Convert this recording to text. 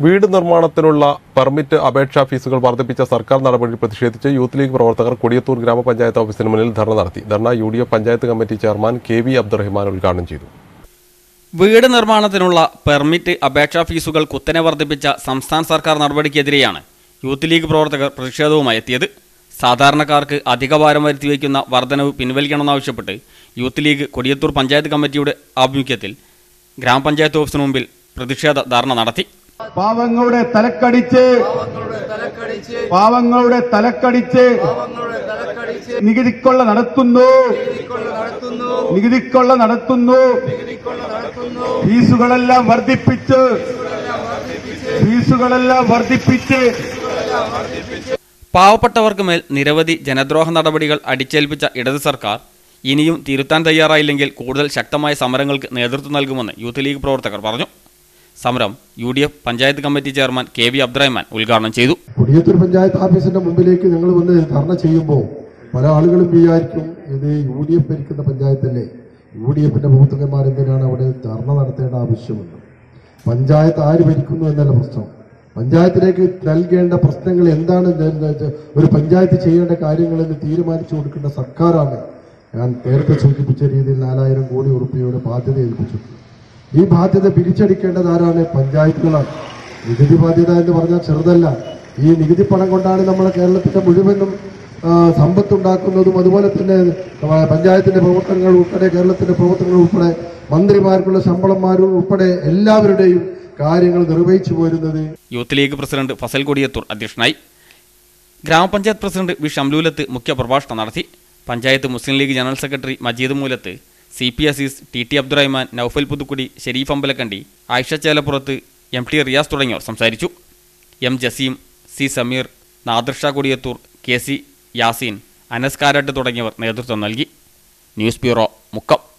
വീട് നിർമ്മാണത്തിനുള്ള പെർമിറ്റ് അപേക്ഷാ ഫീസുകൾ വർദ്ധിപ്പിച്ച സർക്കാർ നടപടിയിൽ പ്രതിഷേധിച്ച് യൂത്ത് ലീഗ് പ്രവർത്തകർ കൊടിയത്തൂർ ഗ്രാമപഞ്ചായത്ത് ഓഫീസിന് മുന്നിൽ ധർണ നടത്തി ധർണ U D F panchayat committee chairman K V Abdurahiman ഉദ്ഘാടനം ചെയ്തു വീട് നിർമ്മാണത്തിനുള്ള പെർമിറ്റ് അപേക്ഷാ ഫീസുകൾ കുത്തനെ വർദ്ധിപ്പിച്ച സംസ്ഥാന സർക്കാർ നടപടിക്കെതിരെയാണ് യൂത്ത് ലീഗ് പ്രവർത്തകർ പ്രതിഷേധവുമായി എത്തിയത് സാധാരണക്കാർക്ക് അധിക ഭാരം വരുത്തിവെക്കുന്ന വർധനവ് പിൻവലിക്കണമെന്നാവശ്യപ്പെട്ട് യൂത്ത് ലീഗ് കൊടിയത്തൂർ പഞ്ചായത്ത് കമ്മിറ്റിയുടെ ആഭിമുഖ്യത്തിൽ ഗ്രാമപഞ്ചായത്ത് ഓഫീസിന് മുമ്പിൽ പ്രതിഷേധ ധർണ നടത്തി പാവങ്ങളുടെ തലക്കടിച്ച് പാവങ്ങളുടെ തലക്കടിച്ച് നികുതിക്കൊള്ള നടത്തുന്നു നികുതിക്കൊള്ള നടത്തുന്നു ഫീസുകളെല്ലാം വർദ്ധിപ്പിച്ച് ഫീസുകളെല്ലാം വർദ്ധിപ്പിച്ച് പാവപ്പെട്ടവർക്ക് മേൽ നിരവധി ജനദ്രോഹ നടപടികൾ അടിച്ചേൽപ്പിച്ച ഇടത് സർക്കാർ ഇനിയും തിരുത്താൻ തയ്യാറായില്ലെങ്കിൽ കൂടുതൽ ശക്തമായ സമരങ്ങൾക്ക് നേതൃത്വം നൽകുമെന്ന് യൂത്ത് ലീഗ് പ്രവർത്തകർ പറഞ്ഞു സമരം U D F panchayat committee chairman K V Abdurahman ഉദ്ഘാടനം ചെയ്തു കൊടിയത്തൂർ പഞ്ചായത്ത് ഓഫീസിന്റെ മുമ്പിലേക്ക് നിങ്ങൾ വന്ന് ധർണ ചെയ്യുമ്പോൾ പല ആളുകളും വിചാരിക്കും ഇത് യു ഡി എഫ് ഭരിക്കുന്ന പഞ്ചായത്തല്ലേ യു ഡി എഫിന്റെ പ്രവർത്തകന്മാർ എന്തിനാണ് അവിടെ ധർണ നടത്തേണ്ട ആവശ്യമുണ്ട് പഞ്ചായത്ത് ആര് ഭരിക്കുന്നു എന്നല്ല പ്രശ്നം പഞ്ചായത്തിലേക്ക് നൽകേണ്ട പ്രശ്നങ്ങൾ എന്താണ് ഇത് ഒരു പഞ്ചായത്ത് ചെയ്യേണ്ട കാര്യങ്ങളെന്ന് തീരുമാനിച്ചു കൊടുക്കേണ്ട സർക്കാരാണ് ഞാൻ നേരത്തെ സൂചിപ്പിച്ച രീതിയിൽ നാലായിരം കോടി ഉറുപ്പിയുടെ ബാധ്യത ഏൽപ്പിച്ചിട്ടുണ്ട് ഈ ബാധ്യത പിരിച്ചടിക്കേണ്ടത് ആരാണ് പഞ്ചായത്തുകളാണ് നികുതി ബാധ്യത എന്ന് പറഞ്ഞാൽ ചെറുതല്ല ഈ നികുതി പണം കൊണ്ടാണ് നമ്മളെ കേരളത്തിന്റെ മുഴുവനും ആ, സമ്പത്തുണ്ടാക്കുന്നതും അതുപോലെ തന്നെ ആ, പഞ്ചായത്തിന്റെ പ്രവർത്തനങ്ങൾ ഉൾപ്പെടെ കേരളത്തിന്റെ പ്രവർത്തനങ്ങൾ ഉൾപ്പെടെ മന്ത്രിമാർക്കുള്ള ശമ്പളന്മാരും ഉൾപ്പെടെ എല്ലാവരുടെയും കാര്യങ്ങൾ നിർവഹിച്ചു പോരുന്നത് youth league president Fazal Kodiyathur അധ്യക്ഷനായി ഗ്രാമപഞ്ചായത്ത് പ്രസിഡന്റ് വി ഷംലൂലത്ത് മുഖ്യപ്രഭാഷണം നടത്തി panchayat Muslim league general secretary Majeed Moolath C P Azeez T T Abdurahman Noufal Puthukkudi Shereef Ambalakandi Ayisha Chelappurath M T Riyas തുടങ്ങിയവർ സംസാരിച്ചു M Jaseem C Sameer Nadir Shah Kodiyathur K C Yaseen Anas Karat തുടങ്ങിയവർ നേതൃത്വം നൽകി ന്യൂസ് ബ്യൂറോ മുക്കം